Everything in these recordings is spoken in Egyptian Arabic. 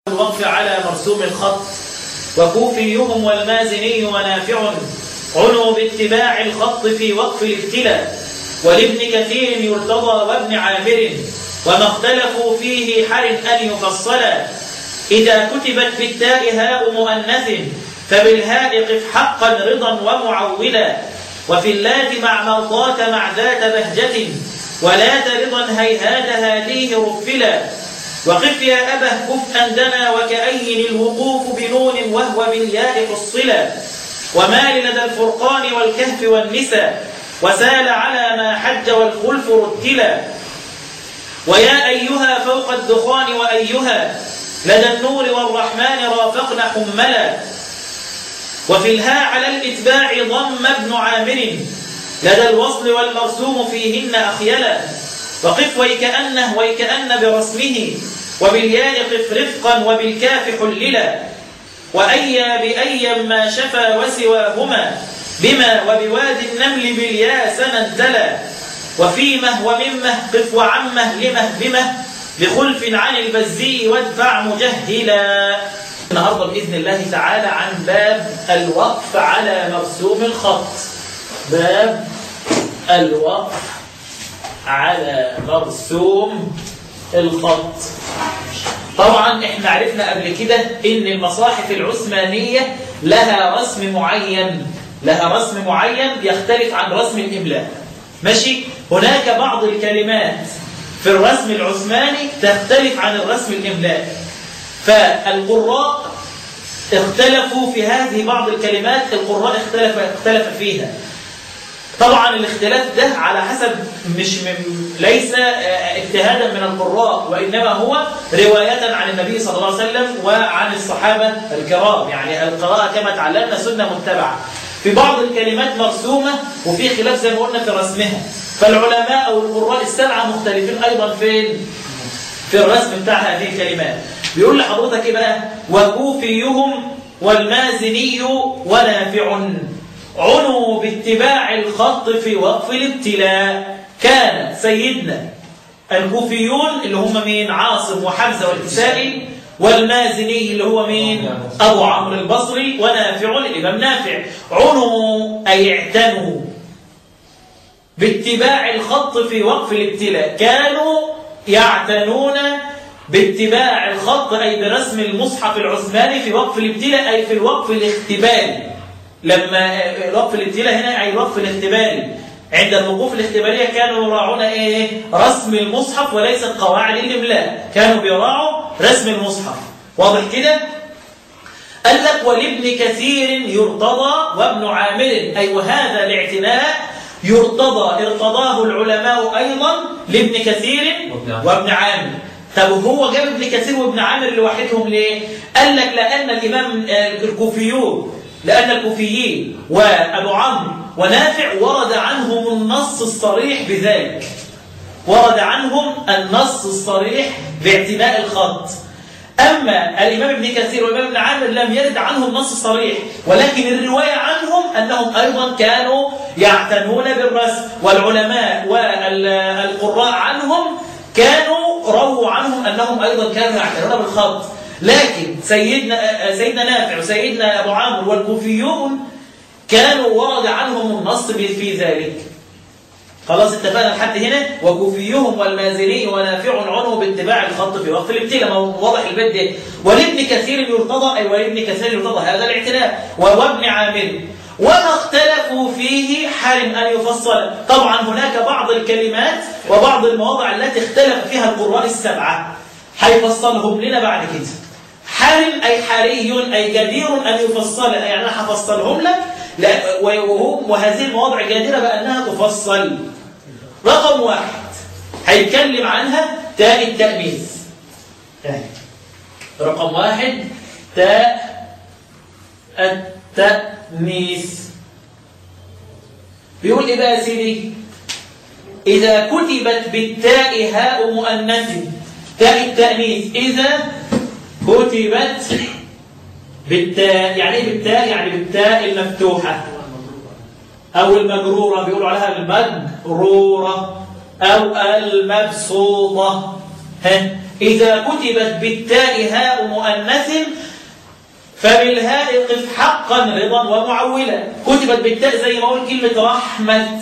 الوقف على مرسوم الخط وكوفيهم والمازني ونافع عنوا باتباع الخط في وقف الابتلاء ولابن كثير يرتضى وابن عامر وما اختلفوا فيه حر أن يفصلا إذا كتبت في التاء هاء مؤنث فبالهاء قف حقا رضا ومعولا وفي اللات مع مرضات مع ذات بهجة ولات رضا هيهات هاتيه رفلا وقف يا أبه كف أندنا وكأين الوقوف بنون وهو بالياء حصلا وما لدى الفرقان والكهف والنساء وسال على ما حج والخلف رتلا ويا أيها فوق الدخان وأيها لدى النور والرحمن رافقن حملا وفي الهاء على الإتباع ضم ابن عامر لدى الوصل والمرسوم فيهن أخيلا وقف ويكأنه ويكأن برسمه وبالياء قف رفقا وبالكاف حللا وأيا بأيا ما شفى وسواهما بما وبواد النمل بالياء سننتلا وفيمه وممه قف وعمه لمه بمه بخلف عن البزي وادفع مجهلا النهارده باذن الله تعالى عن باب الوقف على مرسوم الخط باب الوقف على مرسوم الخط طبعا احنا عرفنا قبل كده ان المصاحف العثمانية لها رسم معين لها رسم معين يختلف عن رسم الإملاء ماشي هناك بعض الكلمات في الرسم العثماني تختلف عن الرسم الإملاء فالقراء اختلفوا في هذه بعض الكلمات القراء اختلف اختلف فيها طبعا الاختلاف ده على حسب مش من ليس اجتهادا من القراء وإنما هو رواية عن النبي صلى الله عليه وسلم وعن الصحابة الكرام يعني القراءة كما تعلمنا سنة متبعة في بعض الكلمات مرسومة وفي خلاف زي ما قلنا في رسمها فالعلماء أو القراء السبعة مختلفين أيضا فين في الرسم بتاع هذه الكلمات بيقول لحضرتك ايه بقى وكوفيهم والمازني ونافع عنوا باتباع الخط في وقف الابتلاء كان سيدنا الكوفيون اللي هم مين عاصم وحمزة والكسائي والمازني اللي هو مين أبو عمرو البصري ونافع الإمام نافع عنوا أي اعتنوا باتباع الخط في وقف الابتلاء كانوا يعتنون باتباع الخط أي برسم المصحف العثماني في وقف الابتلاء أي في الوقف الاختباري لما الوقف الابتلاء هنا أي الوقف الاختباري عند الوقوف الاختبارية كانوا يراعون ايه رسم المصحف وليست قواعد الإملاء كانوا بيراعوا رسم المصحف واضح كده قال لك ولابن كثير يرتضى وابن عامر أي وهذا الاعتناء يرتضى ارتضاه العلماء أيضا لابن كثير وابن عامر طب هو جاب ابن كثير وابن عامر لوحدهم ليه قال لك لأن الإمام الكوفيون لأن الكوفيين وأبو عمرو ونافع ورد عنهم النص الصريح بذلك ورد عنهم النص الصريح باعتناء الخط أما الإمام ابن كثير والإمام ابن عامر لم يرد عنهم نص صريح ولكن الرواية عنهم أنهم أيضا كانوا يعتنون بالرسم والعلماء والقراء عنهم كانوا رووا عنهم أنهم أيضا كانوا يعتنون بالخط لكن سيدنا سيدنا نافع وسيدنا أبو عامر والكوفيون كانوا ورد عنهم النص في ذلك خلاص اتفقنا لحد هنا وكوفيهم والمازني ونافع عنه باتباع الخط في وقت الابتلاء ما واضح البيت ده ولابن كثير يرتضى اي ولابن كثير يرتضى هذا الاعتناء وابن عامر وما اختلفوا فيه حرم أن يفصل طبعا هناك بعض الكلمات وبعض المواضع التي اختلف فيها القراء السبعة هيفصلهم لنا بعد كده حرم أي حري أي جدير أن يفصل يعني أنا هفصلهم لك وهم وهذه المواضع جديرة بأنها تفصل رقم واحد هيتكلم عنها تاء التأنيث رقم واحد تاء التأنيث بيقول إيه بقى يا سيدي إذا كتبت بالتاء هاء مؤنث تاء التأنيث إذا كتبت بالتاء يعني ايه بالتاء يعني بالتاء المفتوحة أو المجرورة بيقولوا عليها المجرورة أو المبسوطة ها إذا كتبت بالتاء هاء مؤنث فبالهاء قف حقا رضا ومعولا كتبت بالتاء زي ما اقول كلمة رحمة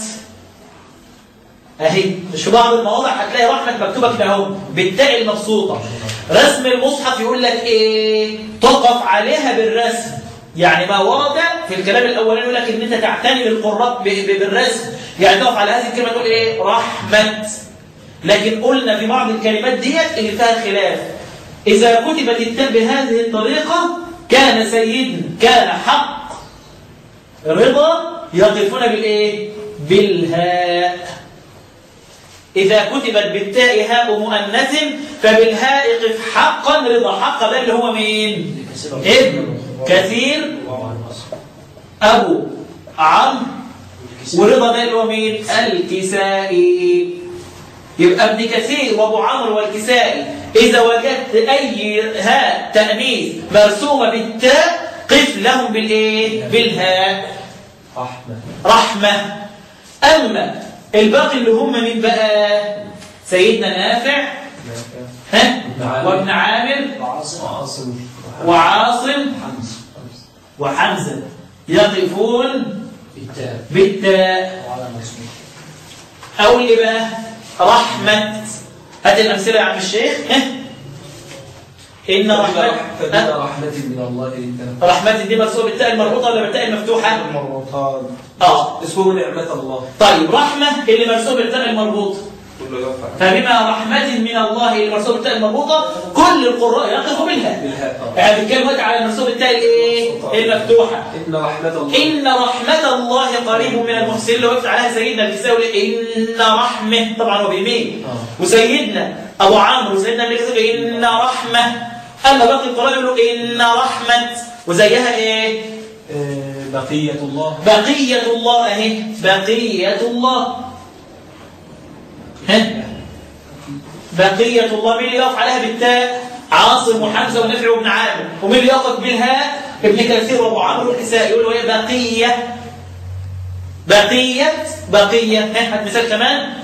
اهي مش في بعض المواضع هتلاقي رحمة مكتوبة كده اهو بالتاء المبسوطة رسم المصحف يقول لك ايه تقف عليها بالرسم يعني ما ورد في الكلام الاولاني يقول لك ان انت تعتني بالقراء ب- ب- بالرسم يعني تقف على هذه الكلمة تقول ايه رحمة لكن قلنا في بعض الكلمات ديت اللي فيها خلاف إذا كتبت التاء بهذه الطريقة كان سيد كان حق رضا يقفون بالإيه؟ بالهاء إذا كتبت بالتاء هاء مؤنث فبالهاء قف حقا رضا حقا ده اللي هو مين؟ ابن كثير أبو عمرو ورضا ده اللي هو مين؟ الكسائي يبقى ابن كثير وابو عمرو والكسائي اذا وجدت اي هاء تانيث مرسومه بالتاء قف لهم بالايه بالهاء رحمة رحمه اما الباقي اللي هم من بقى سيدنا نافع ها ابن عامر. وابن عامر وعاصم وعاصم وعاصم حمزة وحمزه يقفون بالتاء بالتاء وعلى مسموح أو اللي بقى رحمة هات الأمثلة يا عم الشيخ ها؟ إن رحمة فبما رحمة من الله لنت رحمة دي مرسومة بالتاء المربوطة ولا بالتاء المفتوحة؟ المربوطان آه اسمه نعمة الله طيب رحمة اللي مرسومة بالتاء المربوطة كله يرفع فبما رحمة من الله اللي مرسومة بالتاء المربوطة كل القراء يقفوا بالها بالهاء يعني بنتكلم دلوقتي على مرسومة بالتاء الإيه؟ المفتوحة إن رحمة الله إن رحمة الله قريب من المحسنين اللي وقفت عليها سيدنا الكساوي إن رحمة طبعا هو بيمين آه. وسيدنا أبو عمرو وسيدنا ابن كثير إن رحمة أما باقي القراء يقولوا إن رحمة وزيها إيه؟ آه، بقية الله بقية الله أهي بقية الله ها؟ بقية الله مين اللي يقف عليها بالتاء؟ عاصم وحمزة ونفع وابن عامر ومين اللي يقف بالهاء؟ ابن كثير وابو عمرو والكسائي يقولوا ايه بقية بقية بقية ها هات مثال كمان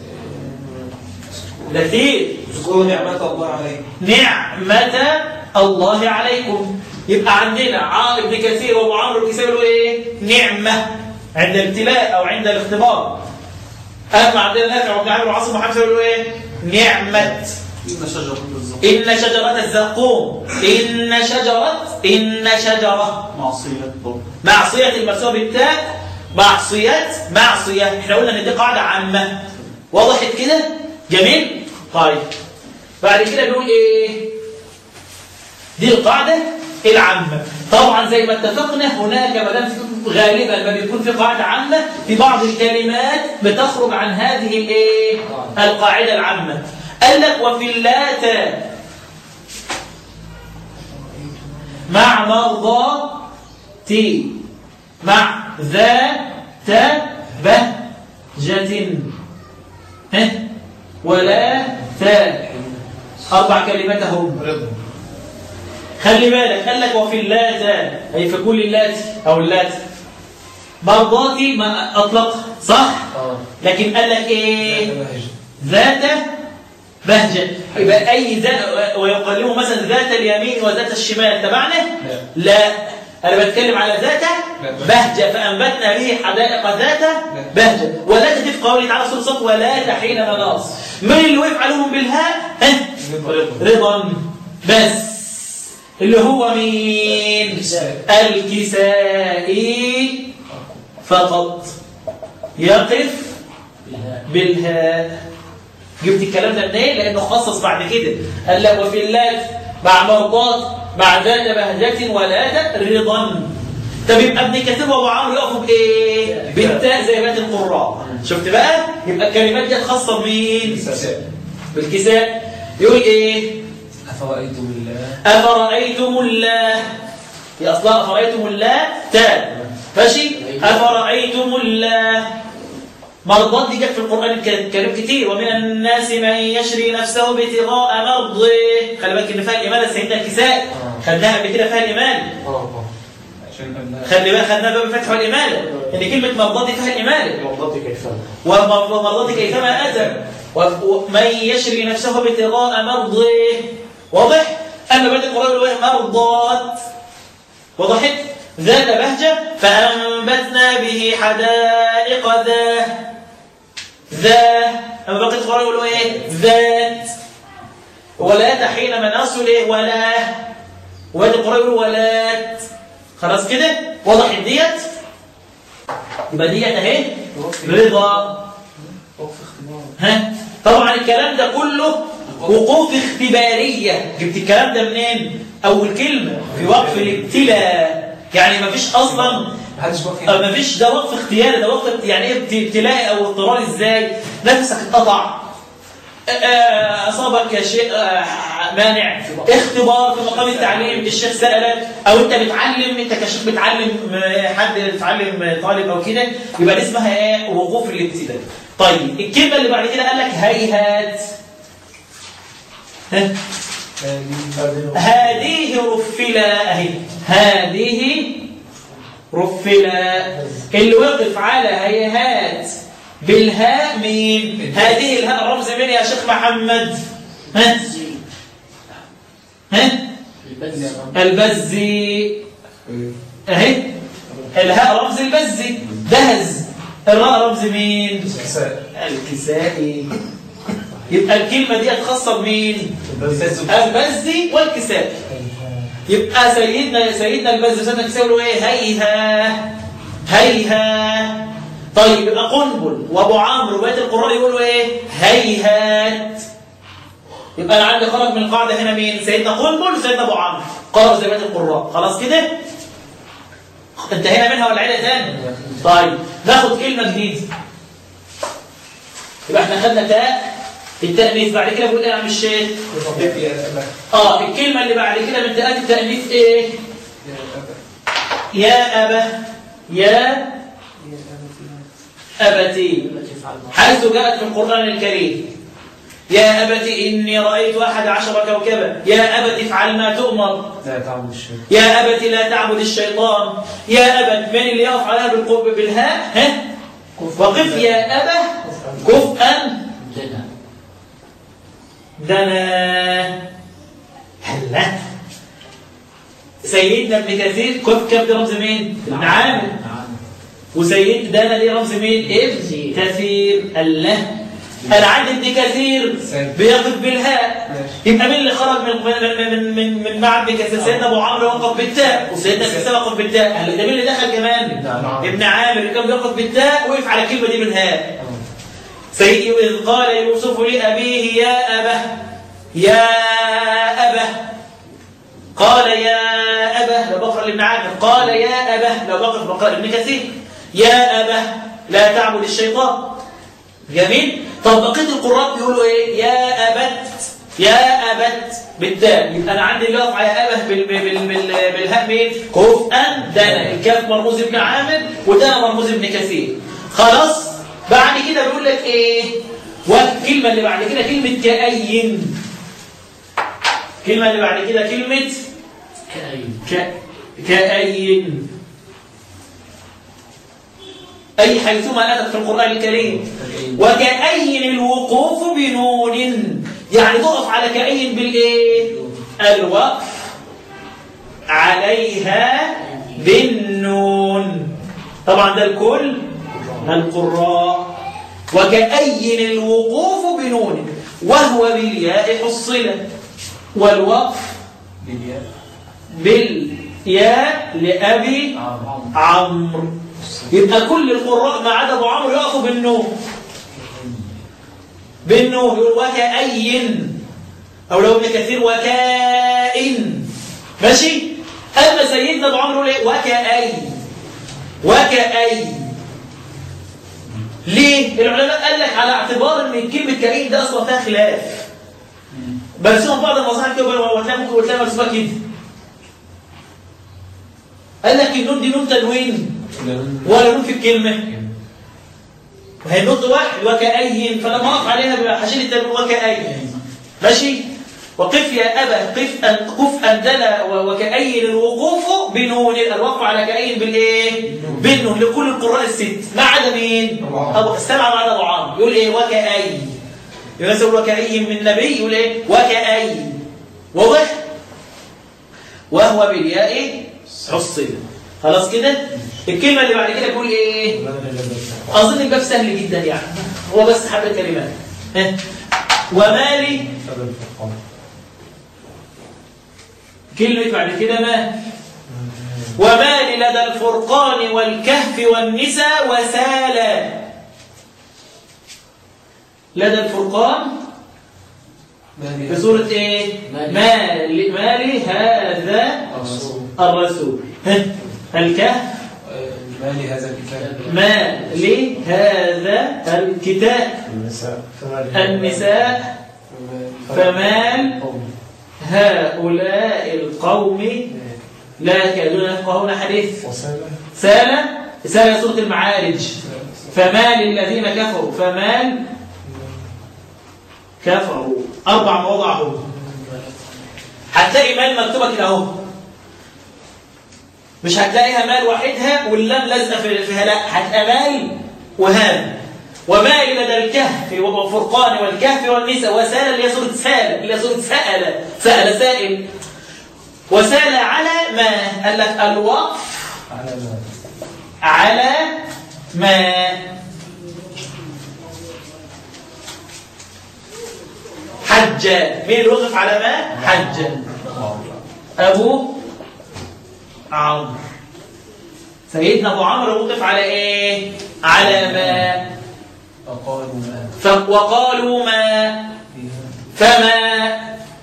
ده كتير اذكروا نعمة الله عليكم نعمة الله عليكم يبقى عندنا عا- ابن كثير وابو عمرو الكسائي يقولوا ايه نعمة عند الابتلاء او عند الاختبار اما عندنا نافع وابن عامر وعاصم وحمزه يقولوا ايه نعمة إن شجرة الزقوم إن شجرة الزقوم إن شجرة إن شجرة معصية الله معصية المرسومة بالتاء معصية معصية احنا قلنا ان دي قاعدة عامة وضحت كده جميل طيب بعد كده بيقول ايه دي القاعدة العامة طبعا زي ما اتفقنا هناك ما دام في- غالبا ما بيكون في قاعدة عامة في بعض الكلمات بتخرج عن هذه الايه القاعدة العامة قال لك وفي اللات مع مرضاتي مع ذات بهجة ها؟ ولا تاء أربع كلمات هم رضا خلي بالك قال لك وفي اللات أي في كل اللات أو اللات مرضاتي ما أطلق صح اه لكن قال لك إيه بهجة. ذات بهجة يبقى أي ذات ويقلبه مثلا ذات اليمين وذات الشمال تبعنا لا أنا بتكلم على ذات لا. بهجة فأنبتنا به حدائق ذات بهجة ولا تدف قوله تعالى سورة صف ولا تحين مناص من اللي وقف عليهم بالهاء ها؟ رضا. رضا بس اللي هو مين الكسائي. الكسائي فقط يقف بالهاء جبت الكلام ده منين لانه خصص بعد كده قال لا وفي اللات مع مرضات مع ذات بهجة ولا ذات رضا طب يبقى ابن كثير وابو عمرو يقفوا بايه؟ بالتاء زي بقيه القراء شفت بقى؟ يبقى الكلمات دي خاصه بمين؟ الكسائي. بالكساء يقول ايه؟ أفرأيتم الله أفرأيتم الله هي أصلها أفرأيتم الله تاء ماشي أفرأيتم الله مرضات دي جت في القرآن الكريم كتير ومن الناس من يشري نفسه ابتغاء مرضه خلي بالك إن فيها الإيمان سيدنا الكساء خدناها قبل كده فيها الإيمان اه عشان أبناء خلي بالك خدناها باب الفتح والإيمانة إن كلمة مرضات دي فيها الإيمانة مرضاتي كيف ومرضات كيفما أتى ومن يشري نفسه ابتغاء مرضه واضح اما بعد القران يقول إيه؟ مرضات وضحت ذات بهجه فانبتنا به حدائق ذا ذا اما بقيت القران يقول ايه ذات ولا حين مناص ايه ولا وبعد القران يقول ولات خلاص كده وضحت ديت يبقى ديت اهي رضا وقف اختبار ها طبعا الكلام ده كله وقوف اختبارية جبت الكلام ده منين أول كلمة في وقف الابتلاء يعني ما فيش أصلا محدش واقف ما فيش ده وقف اختياري ده وقف يعني ايه ابت- ابتلاء أو اضطرار إزاي نفسك اتقطع آه، أصابك شيء آه، مانع اختبار في مقام التعليم الشيخ سألك أو أنت بتعلم أنت كشيخ بتعلم آه، حد بتعلم طالب أو كده يبقى دي اسمها إيه وقوف الابتلاء طيب الكلمة اللي بعد كده قال لك هيهات ها؟ هذه رفلا اهي هذه رفلا اللي وقف على هيهات بالهاء مين هذه الهاء رمز مين يا شيخ محمد ها ها البزي اهي الهاء رمز البزي دهز الراء رمز مين الكسائي يبقى الكلمة دي خاصة بمين البزي والكسائي يبقى سيدنا سيدنا البزي وسيدنا الكسائي يقولوا ايه هيها هيها طيب يبقى قنبل وابو عمرو وبقيه القراء يقولوا ايه هيهات يبقى انا عندي خرج من القاعده هنا مين سيدنا قنبل وسيدنا ابو عمرو قرأوا زي بقيه القراء خلاص كده انتهينا منها ولا عيله تاني طيب ناخد كلمه جديده يبقى احنا خدنا تاء التأنيث بعد كده بيقول ايه يا عم الشيخ اه الكلمه اللي بعد كده من تاءات التأنيث ايه يا ابا يا ابتي حيث جاءت في القرآن الكريم يا أبت إني رأيت أحد عشر كوكبا يا أبت افعل ما تؤمر لا تعبد الشيء يا أبت لا تعبد الشيطان يا أبت من اللي يقف عليها بالقرب بالهاء ها وقف يا أبا كفءا دنا هلا سيدنا ابن كثير كف كف دي رمز مين؟ ابن عامر وسيد دانا دي رمز مين؟ ابن كثير الله انا عندي ابن كثير سيد. بيقف بالهاء ماشي. يبقى مين اللي خرج من من من من, من مع ابن كثير سيدنا ابو عمرو وقف بالتاء وسيدنا كثير وقف بالتاء هلا ده مين اللي دخل كمان؟ ابن عامر. ابن عامر اللي كان بيقف بالتاء وقف على الكلمه دي بالهاء سيدي إذ قال يوسف لأبيه يا أبه يا أبه قال يا أبه لو بقرأ لابن عامر قال يا أبه لو بقرأ بقرأ ابن كثير يا أبه لا تعبد الشيطان جميل طب بقية القراء بيقولوا ايه يا أبت يا أبت بالتاء يبقى أنا عندي اللي يقف على أبه بال بال بال بالهاء مين كفءا دنا الكاف مرموز ابن عامر ودنا مرموز ابن كثير خلاص بعد كده بيقول لك ايه والكلمة اللي بعد كده كلمة كأين الكلمة اللي بعد كده كلمة ك... كأين أي حيثما أتت في القرآن الكريم وكأين الوقوف بنون يعني تقف على كأين بالإيه الوقف عليها بالنون طبعا ده الكل القراء وكأين الوقوف بنون وهو بالياء حصلت والوقف بالياء بالياء لأبي عمرو يبقى كل القراء ما عدا ابو عمرو يقفوا بالنون بالنون يقول وكأين او لو ابن كثير وكائن ماشي اما سيدنا ابو عمرو يقول ايه وكأي وكأي ليه العلماء قال لك على اعتبار ان كلمه كائن ده اصلا فيها خلاف برسمهم بعض المصاحف كده وتلاقي ممكن وتلاقي مرسومه كده قال لك النون دي نون تنوين ولا نون في الكلمة وهي النقطة واحد وكأين فلما أقف عليها بيبقى هشيل التنوين وكأين ماشي وقف يا أبا قف أن قف أندنا وكأين الوقوف بنون الوقف على كأين بالإيه؟ بالنون لكل القراء الست ما عدا مين؟ أبو عمرو. أبو السبعة ما عدا أبو عمرو يقول إيه وكأين يبقى مثلا يقول وكأي من نبي يقول ايه وكأي واضح وهو بالياء حصل خلاص كده الكلمه اللي بعد كده يقول ايه اظن الباب سهل جدا يعني هو بس حبه كلمات ها. ومالي كلمه بعد كده ما ومال لدى الفرقان والكهف والنساء وسالا لدى الفرقان في سورة ايه؟ مال مال هذا الرسول ها؟ الكهف ما لهذا الكتاب ما لهذا الكتاب النساء النساء فمال هؤلاء القوم لا يكادون يفقهون حديث وسالة سالة سالة سورة المعارج فمال الذين كفروا فمال كفروا أربع مواضع اهو هتلاقي مال مكتوبة كده أهو مش هتلاقيها مال وحدها واللام لازقة في- فيها لا هتبقى مال وهام ومال لدى الكهف وفرقان والكهف والنساء وسال اللي هي سورة سال اللي هي سورة سأل سأل سائل وسال على ما قال لك الوقف على ما على ما حج مين اللي وقف على ما حج ابو عمرو سيدنا ابو عمرو وقف على ايه على ما فقالوا ما ف- وقالوا ما فيها فما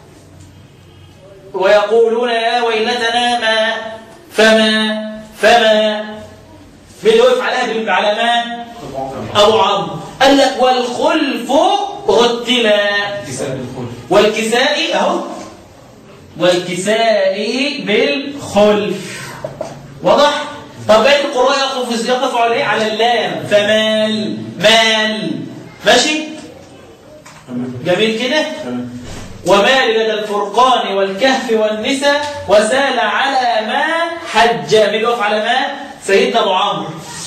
ويقولون يا ويلتنا ما فما فما مين اللي وقف عليها بال- على ما ابو عمرو قال لك والخلف رتلا كتاب الخلق والكساء اهو والكساء بالخلف واضح طب بقيه القراء يقف يقف على ايه على اللام فمال مال ماشي جميل كده ومال لدى الفرقان والكهف والنساء وسال على ما حج مين اللي وقف على ما سيدنا ابو عمرو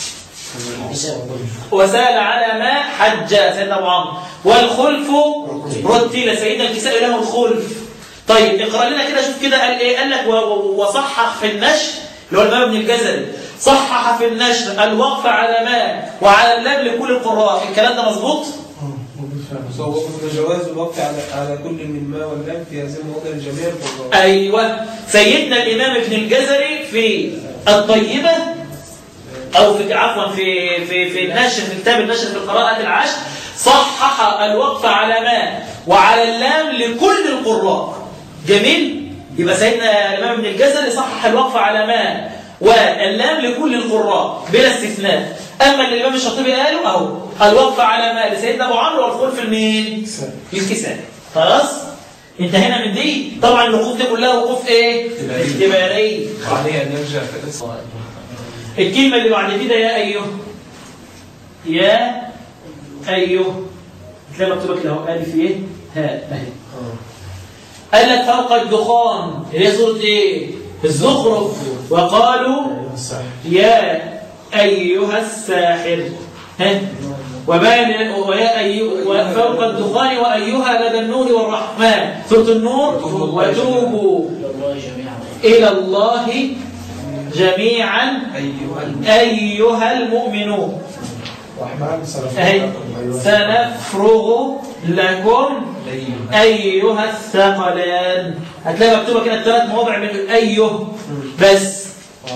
وسال على ما حج سيدنا ابو عمرو والخلف رتل سيدنا الكساء له الخلف طيب اقرا لنا كده شوف كده قال ايه قال لك و- و- وصحح في النشر اللي هو الامام ابن الجزري صحح في النشر الوقف على ما وعلى اللام لكل القراء الكلام ده مظبوط هو جواز الوقت على على كل من ما واللام في هذه المواضع الجميع القراء ايوه سيدنا الامام ابن الجزري في الطيبه او في عفوا في في في النشر في كتاب النشر في القراءه العشر صحح الوقف على ما وعلى اللام لكل القراء جميل يبقى سيدنا الامام ابن الجزري صحح الوقف على ما واللام لكل القراء بلا استثناء اما اللي الامام الشاطبي قاله اهو الوقف على ما لسيدنا ابو عمرو والخلف لمين للكساء خلاص انتهينا من دي طبعا الوقوف دي كلها وقوف ايه اختبارية. اختباريه وعليه أن يرجع في الاسم الكلمة اللي بعد كده يا أيها يا أيها تلاقي مكتوبة كده اهو ألف إيه هاء أهي قال لك فوق الدخان اللي هي سورة إيه الزخرف وقالوا الساحر يا أيها الساحر ها وبان ويا أيها وفوق الدخان وأيها لدى النور والرحمن سورة النور وتوبوا إلى الله جميعا أيها أيها المؤمنون رحمن أي سنفرغ سنفرغ لكم أيها أيها الثقلان هتلاقي مكتوبة كده الثلاث مواضع من أيه بس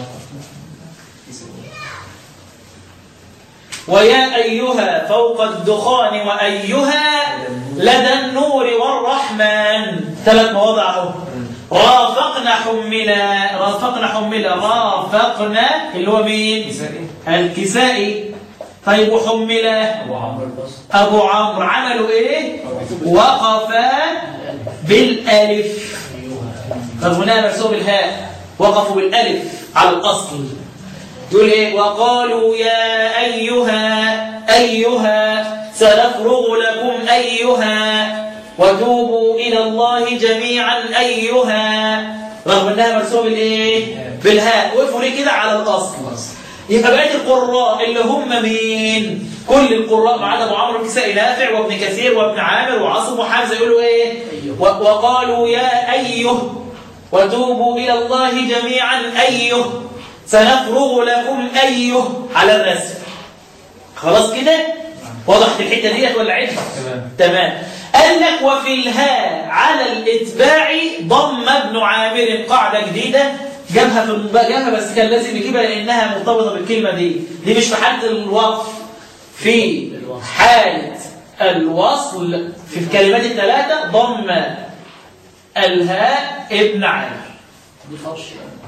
ويا أيها فوق الدخان وأيها لدى النور والرحمن ثلاث مواضع اهو رافقنا حملا رافقنا حملا رافقنا اللي هو مين كسائي الكسائي طيب وحملا أبو عمرو البصري أبو عمرو عملوا إيه وقفا بالألف طب هنا مرسوم بالهاء وقفوا بالألف على الأصل يقول إيه وقالوا يا أيها أيها سنفرغ لكم أيها وتوبوا إلى الله جميعا أيها رغم أنها مرسوم بالإيه بالهاء وقفوا ليه كده على الأصل يبقى بقيه القراء اللي هم مين كل القراء ما عدا ابو عمرو الكسائي نافع وابن كثير وابن عامر وعاصم وحمزه يقولوا ايه و- وقالوا يا ايه وتوبوا الى الله جميعا ايه سنفرغ لكم ايه على الرسم خلاص كده وضحت الحته ديت ولا عدها تمام تمام قال لك وفي الهاء على الاتباع ضم ابن عامر قاعده جديده جابها في الم- جابها بس كان لازم يجيبها لانها مرتبطه بالكلمه دي دي مش في حاله الوقف في حاله الوصل في الكلمات الثلاثه ضم الهاء ابن عامر دي فرش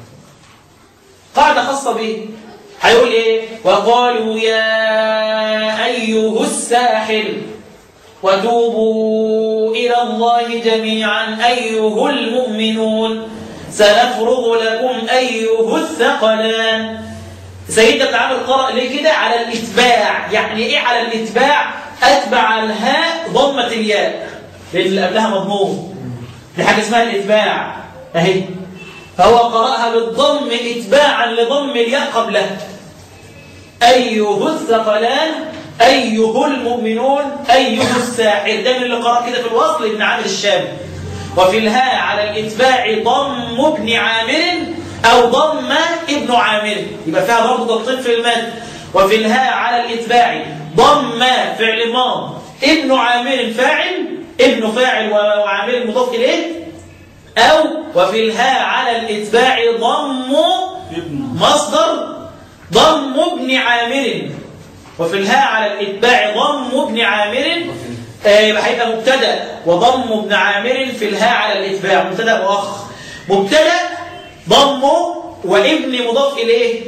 قاعدة خاصة به هيقول ايه وقالوا يا أيها الساحر وتوبوا إلى الله جميعا أيها المؤمنون سنفرغ لكم أيها الثقلان سيدنا ابن عامر قرأ ليه كده على الإتباع يعني إيه على الإتباع أتبع الهاء ضمة الياء لأن اللي قبلها مضموم دي حاجة اسمها الإتباع أهي فهو قرأها بالضم إتباعا لضم الياء قبلها أيه الثقلان أيه المؤمنون أيه الساحر ده من اللي قرأ كده في الوصل ابن عامر الشامي وفي الهاء على الإتباع ضم ابن عامر أو ضم ابن عامر يبقى فيها برضه ضبطين في المد وفي الهاء على الإتباع ضم فعل ماض ابن عامر فاعل ابن فاعل وعامر مضاف إليه أو وفي الهاء على الإتباع ضم مصدر ضم ابن عامر وفي الهاء على الإتباع ضم ابن عامر آه، يبقى هيبقى مبتدا وضم ابن عامر في الهاء على الإتباع مبتدا مؤخر مبتدا ضمه وابن مضاف إليه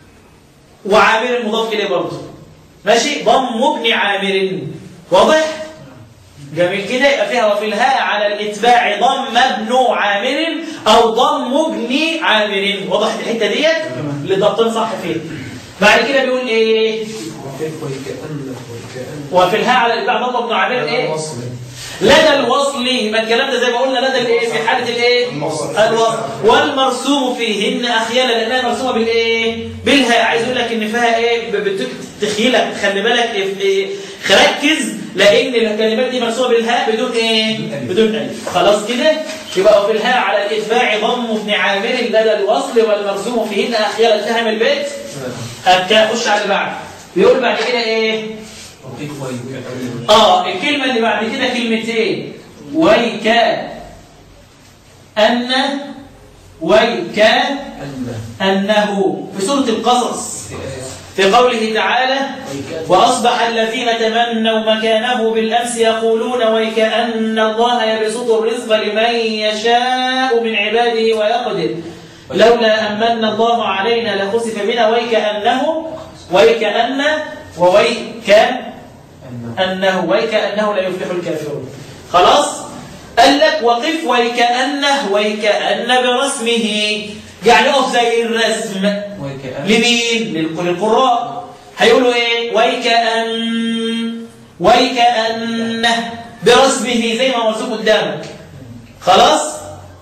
وعامر مضاف إليه برضه ماشي ضم ابن عامر واضح؟ جميل كده يبقى فيها وفي الهاء على الاتباع ضم ابن عامر او ضم ابن عامر وضحت الحته ديت اللي ضبطين صح فيه بعد كده بيقول ايه وكيف وكأن وكأن وفي الهاء على الاتباع ضم ابن عامر ايه وصل لدى الوصل يبقى الكلام ده زي ما قلنا لدى الايه في حاله الايه الوصل والمرسوم فيهن اخيانا لانها مرسومه بالايه بالهاء عايز اقول لك ان فيها ايه ب- بت- تخيلك خلي بالك إيه- إيه، ركز لان الكلمات دي مرسومه بالهاء بدون ايه بدون الف خلاص كده يبقى وفي الهاء على الاتباع ضم ابن عامر لدى الوصل والمرسوم فيهن اخيانا انتهى من البيت ابدا خش على اللي بعد بيقول بعد كده ايه وكيف وكأن اه الكلمة اللي بعد كده كلمتين ويك أن ويك أن أنه في سورة القصص في آية في قوله تعالى وأصبح الذين تمنوا مكانه بالأمس يقولون ويكأن الله يبسط الرزق لمن يشاء من عباده ويقدر لولا أمن الله علينا لخسف بنا ويكأنه ويكأن وويك أن أنه ويكأنه لا يفلح الكافرون خلاص قال لك وقف ويكأنه ويكأن برسمه يعني اقف زي الرسم وكأن لمين للق- للقراء هيقولوا ايه ويكأن ويكأنه برسمه زي ما مرسوم قدامك خلاص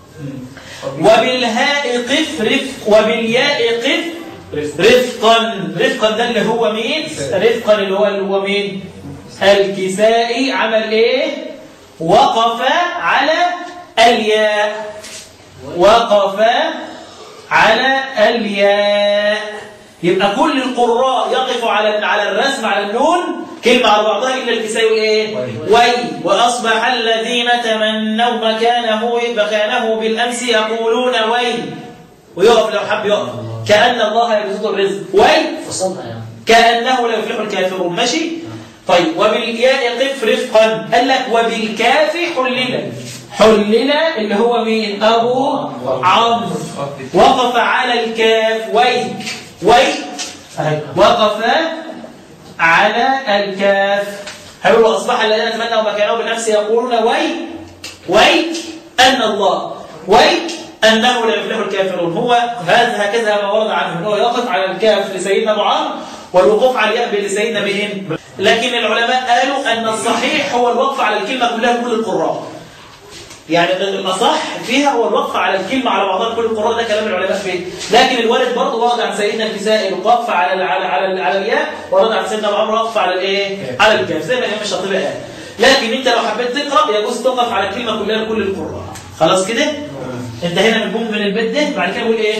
وبالهاء قف رفق وبالياء قف رفقا رفقا ده اللي هو مين رفقا اللي هو اللي هو مين الكسائي عمل ايه وقف على الياء وقف على الياء يبقى كل القراء يقفوا على على الرسم على النون كلمة على بعضها إلا الكسائي يقول إيه؟ وي وأصبح الذين تمنوا مكانه مكانه بالأمس يقولون وي ويقف لو حب يقف كأن الله يبسط الرزق وي فصلنا يعني كأنه لا يفلح الكافرون ماشي طيب وبالياء قف رفقا قال لك وبالكاف حلل حلل اللي هو مين أبو عمرو وقف على الكاف ويك ويك أهي. وقف على الكاف هيقولوا أصبح الذين تمنوا مكانه بالنفس يقولون ويك ويك أن الله ويك أنه لا يفلح الكافرون هو هذا هكذا ما ورد عنه هو يقف على الكاف لسيدنا أبو عمرو والوقوف على الياء لسيدنا مين لكن العلماء قالوا أن الصحيح هو الوقف على الكلمة كلها كل القراء يعني الأصح فيها هو الوقف على الكلمة على بعضها كل القراء ده كلام العلماء فيه لكن الوارد برضه ورد عن سيدنا الكسائي الوقف على ال على على, على الياء ورد عن سيدنا ابو عمرو وقف على الايه؟ على الكاف زي ما الامام الشاطبي قال لكن انت لو حبيت تقرا يجوز تقف على الكلمه كلها لكل القراء خلاص كده؟ انتهينا من من البيت ده بعد كده نقول ايه؟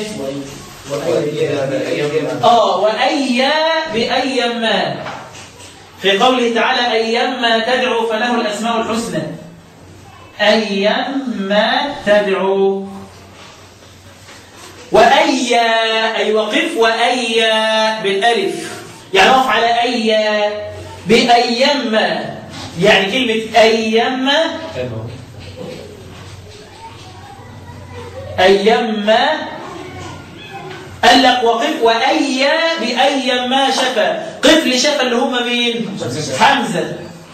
اه وايا بايا ما في قوله تعالى ايما تدعو فله الاسماء الحسنى ايما تدعو وايا اي وقف وايا بالالف يعني وقف على ايا بايما يعني كلمه ايما ايما قال لك وقف وأي بأي ما شفى قف لشفى اللي هم مين حمزة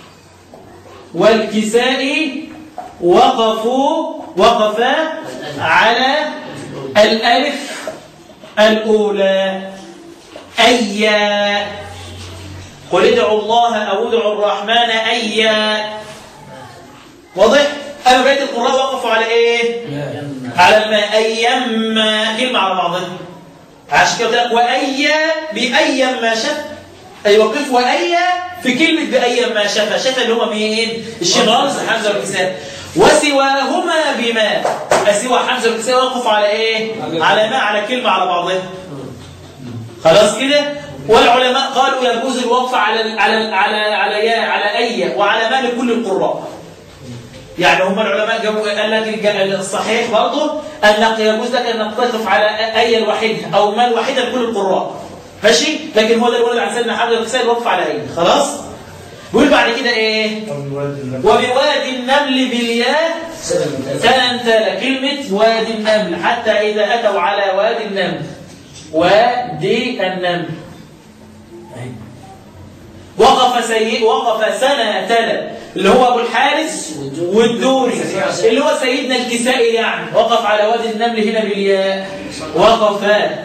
والكسائي وقفوا وقفا على الألف الأولى أيا قل ادعوا الله أو ادعوا الرحمن أيا واضح؟ أما بقية القراء وقفوا على إيه؟ على الماء أيما كلمة على بعضها عشان كده قلت لك وأي بأي ما شف أي وقف وأي في كلمة بأي ما شف شف اللي هما مين الشمال حمزة والكساء وسواهما بما سوى حمزة والكساء وقف على إيه على ما على كلمة على بعضها خلاص كده والعلماء قالوا يجوز الوقف على على على على يا على أي وعلى ما لكل القراء يعني هم العلماء جابوا قال لك الصحيح برضه انك يجوز لك انك تقف على اي الوحيده او ما الوحيده لكل القراء ماشي لكن هو ده الولد عن سيدنا حمد الحسين الوقف على اي خلاص بيقول بعد كده ايه وبوادي النمل بالياء تنتل كلمه وادي النمل حتى اذا اتوا على وادي النمل وادي النمل وقف سيء وقف سنة تلا اللي هو أبو الحارث والدوري اللي هو سيدنا الكسائي يعني وقف على وادي النمل هنا بالياء وقف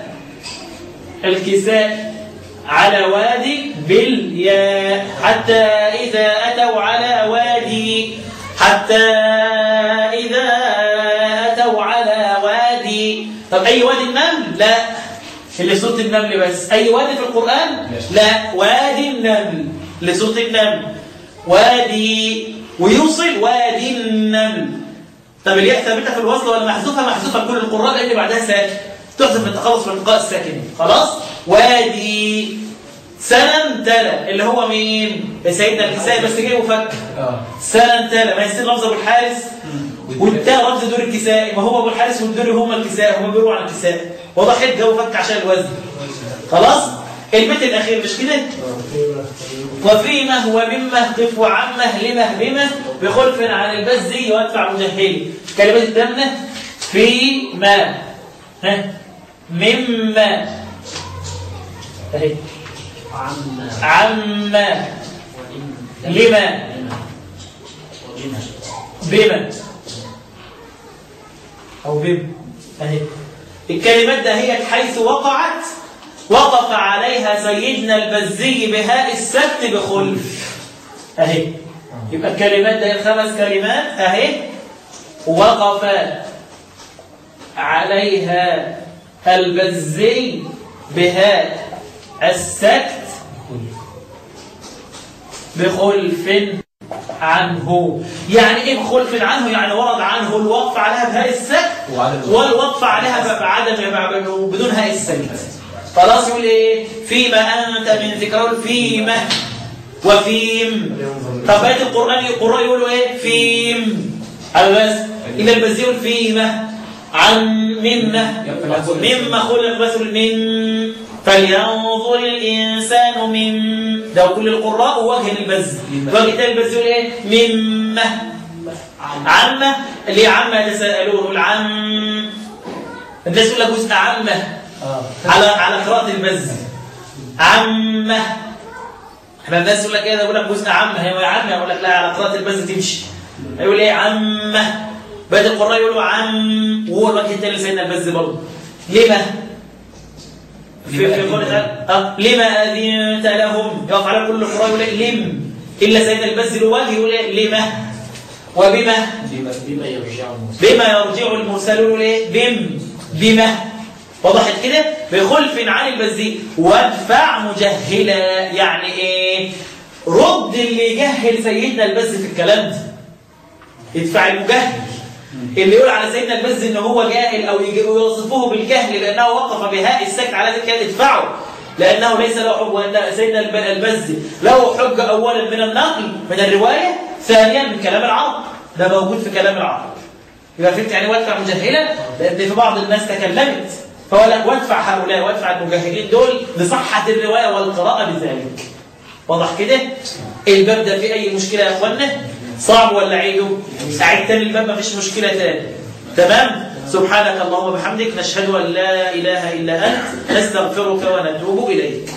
الكسائي على وادي بالياء حتى إذا أتوا على وادي حتى إذا أتوا على وادي طب أي وادي النمل؟ لا اللي صوت النمل بس أي وادي في القرآن؟ لا وادي النمل لصوت النمل وادي ويوصل وادي النمل طب الياء ثابتة في الوصل ولا محذوفة؟ محذوفة كل القراء لأن بعدها ساكن تحذف بالتخلص من التقاء الساكن خلاص؟ وادي سنن تلا اللي هو مين؟ سيدنا الكسائي بس جاي وفك سنن تلا ما يصير لفظ ابو الحارث والتاء رمز دور الكسائي ما هو ابو الحارث والدوري هم الكسائي هم بيروحوا على الكسائي وضحت جو فك عشان الوزن خلاص البيت الاخير مش كده وفيمه وممه قف وعمه لمه بمه بخلف عن البزي وادفع مجهلي كلمات التامنه في ما ها مما اهي عما لما بما أو بم أهي الكلمات ده هي حيث وقعت وقف عليها سيدنا البزي بهاء السبت بخلف أهي يبقى الكلمات ده الخمس كلمات أهي وقف عليها البزي بهاء السكت بخلف عنه يعني ايه بخلف عنه يعني ورد عنه الوقف عليها بهاء السكت والوقف عليها بعدم بدون هاء السكت خلاص يقول ايه فيما انت من ذكر فيما وفيم طب بقيه القران القراء يقولوا ايه فيم على بس الا البزي يقول فيما عن مما مما خلق بس من فلينظر الإنسان من ده كل القراء وجه البز وجه تاني البز يقول ايه مما عمة اللي عمة يتساءلون العم الناس يقول لك جزء عمة على على قراءة البز عمة احنا الناس يقول لك ايه ده يقول لك جزء عمة هي عمة يقول لك لا على قراءة البز تمشي يقول ايه عمة بقية القراء يقولوا عم وهو الوجه التاني لسيدنا البز برضه لما في في قول اه لما اذنت لهم يقف على كل قراء يقول لم الا سيدنا البز له وجه يقول لما وبما بما بما يرجع المسلم بما يرجع المرسلون ليه بم بما وضحت كده بخلف عن البذيء وادفع مجهلا يعني ايه رد اللي يجهل سيدنا البز في الكلام ده ادفع المجهل اللي يقول على سيدنا البز ان هو جاهل او يجي- ويوصفه بالجهل لانه وقف بهاء السكت على ذلك ادفعه لانه ليس له حجه وان سيدنا الب- البز له حجه اولا من النقل من الروايه ثانيا من كلام العرب ده موجود في كلام العرب يبقى فهمت يعني وادفع مجهلا لان في بعض الناس تكلمت فهو لا وادفع هؤلاء وادفع المجاهدين دول لصحه الروايه والقراءه بذلك واضح كده الباب ده فيه اي مشكله يا اخوانا صعب ولا عيده اعيد تاني الباب مفيش مشكله تاني تمام سبحانك اللهم وبحمدك نشهد ان لا اله الا انت نستغفرك ونتوب اليك